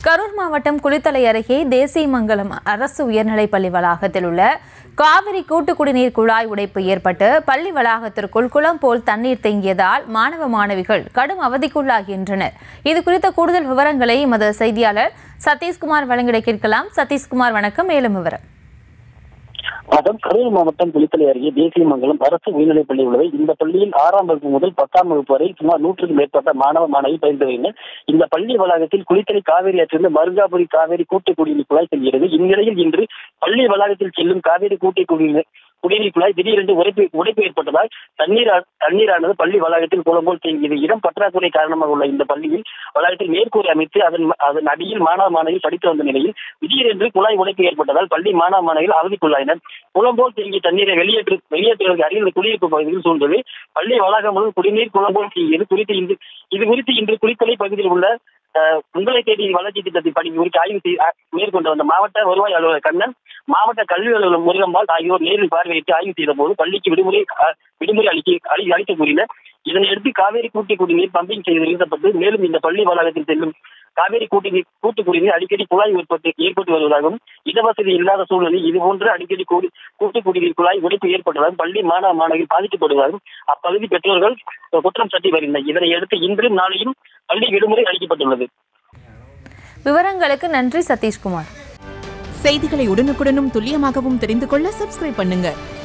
கரூர் மாவட்டம் குளித்தலை அருகே தேசியமங்கலம் அரசு உயர்நிலைப்பள்ளி வளாகத்தில் உள்ள காவிரி கூட்டு குடிநீர் குழாய் உடைப்பு ஏற்பட்டு பள்ளி வளாகத்திற்குள் குளம் போல் தண்ணீர் தேங்கியதால் மாணவ மாணவிகள் கடும் அவதிக்குள்ளாகின்றனர் இது குறித்த கூடுதல் விவரங்களை எமது செய்தியாளர் சதீஷ்குமார் வழங்கிட கேட்கலாம் சதீஷ்குமார் வணக்கம் மேலும் விவரம் அதன் கரூர் மாவட்டம் குளித்தலை அருகே தேசியமங்கலம் அரசு உயர்நிலைப் பள்ளி உள்ளது இந்த பள்ளியில் ஆறாம் வகுப்பு முதல் பத்தாம் வகுப்பு வரை சுமார் நூற்றுக்கும் மேற்பட்ட மாணவ மாணவி பயின்று வருகின்றனர் இந்த பள்ளி வளாகத்தில் குளித்தலை காவேரி ஆற்றிலிருந்து மருங்காபுரி காவேரி கூட்டு குடிநீர் குழாய் செல்கிறது இந்நிலையில் இன்று பள்ளி வளாகத்தில் செல்லும் காவேரி கூட்டு குடிநீர் குடிநீர் குழாய் திடீரென்று உடைப்பு உடைப்பு ஏற்பட்டதால் தண்ணீர் தண்ணீரானது பள்ளி வளாகத்தில் குளம்போல் தேங்கியது இடம் பற்றாக்குறை காரணமாக உள்ள இந்த பள்ளியில் வளாகத்தில் மேற்கூரை அமைத்து அதன் அதன் அடியில் மாணவ மாணவிகள் படித்து வந்த நிலையில் திடீரென்று குழாய் உடைப்பு ஏற்பட்டதால் பள்ளி மாணவ மாணவிகள் அவதிக்குள்ளாயினர் குளம்போல் தேங்கிய தண்ணீரை வெளியேற்று வெளியேற்றுவதற்கு அருகில் குடியிருப்பு பகுதியில் சூழ்ந்தது பள்ளி வளாகம் முழுவதும் குடிநீர் குளம்போல் தேங்கியது குறித்து இன்று இது குறித்து இன்று குளித்தலை பகுதியில் உள்ள அஹ், உங்களை தேடி வளர்ச்சி திட்டத்தை பணி குறித்து ஆய்வு செய்து அ- மேற்கொண்டு வந்த மாவட்ட வருவாய் அலுவலர் கண்ணன் மாவட்ட கல்வி அலுவலர் முருகம்பால் ஆகியோர் நேரில் பார்வையிட்டு ஆய்வு செய்த போது பள்ளிக்கு விடுமுறை அ, விடுமுறை அளிக்க அளி- அளிக்க கூறினர் இதனையடுத்து காவேரி கூட்டு குடிநீர் பம்பிங் செய்து நிறுத்தப்பட்டு மேலும் இந்த பள்ளி வளாகத்தில் செல்லும் காவேரி கூட்டு நீர் கூட்டு குடிநீர் அடிக்கடி குழாய் உற்பத்தி ஏற்பட்டு வருவதாகவும் இடவசதி இல்லாத சூழ்நிலை இதுபோன்று அடிக்கடி கூடி கூட்டு குடிநீர் குழாய் உடைப்பு ஏற்பட்டதாகவும் பள்ளி மாணவ மாணவிகள் பாதிக்கப்படுவதாகவும் அப்பகுதி பெற்றோர்கள் குற்றம் சாட்டி வருகின்றனர் இதனையடுத்து இன்றும் நாளையும் பள்ளி விடுமுறை அளிக்கப்பட்டுள்ளது விவரங்களுக்கு நன்றி சதீஷ்குமார் செய்திகளை உடனுக்குடனும் துல்லியமாகவும் தெரிந்து கொள்ள சப்ஸ்கிரைப் பண்ணுங்க